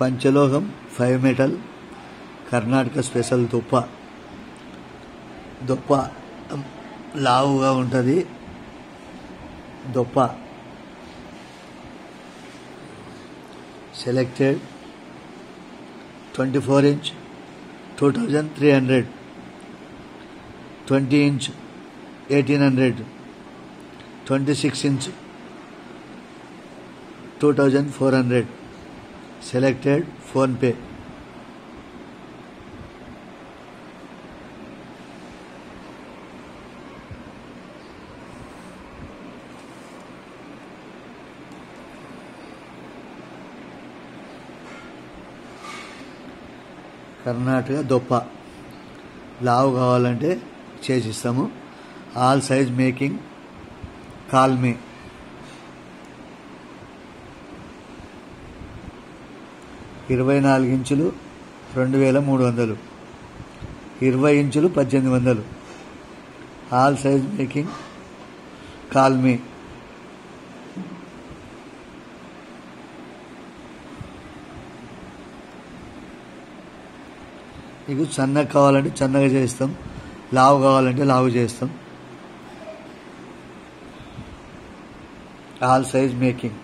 పంచలోహం five metal Karnataka special దుప్ప దుప్ప లావుగా ఉంటుంది దుప్ప selected twenty four inch two thousand three hundred twenty inch eighteen hundred twenty six inch two thousand four hundred selected PhonePe Karnataka దొప్ప లావు కావాలంటే చేసిస్తాము all size making call me ఇరవై నాలుగు ఇంచులు రెండు వేల మూడు వందలు ఇరవై ఇంచులు పద్దెనిమిది వందలు all size making call me మీకు సన్నగా కావాలంటే సన్నగా చేస్తాం లావు కావాలంటే లావు చేస్తాం ఆల్ సైజ్ మేకింగ్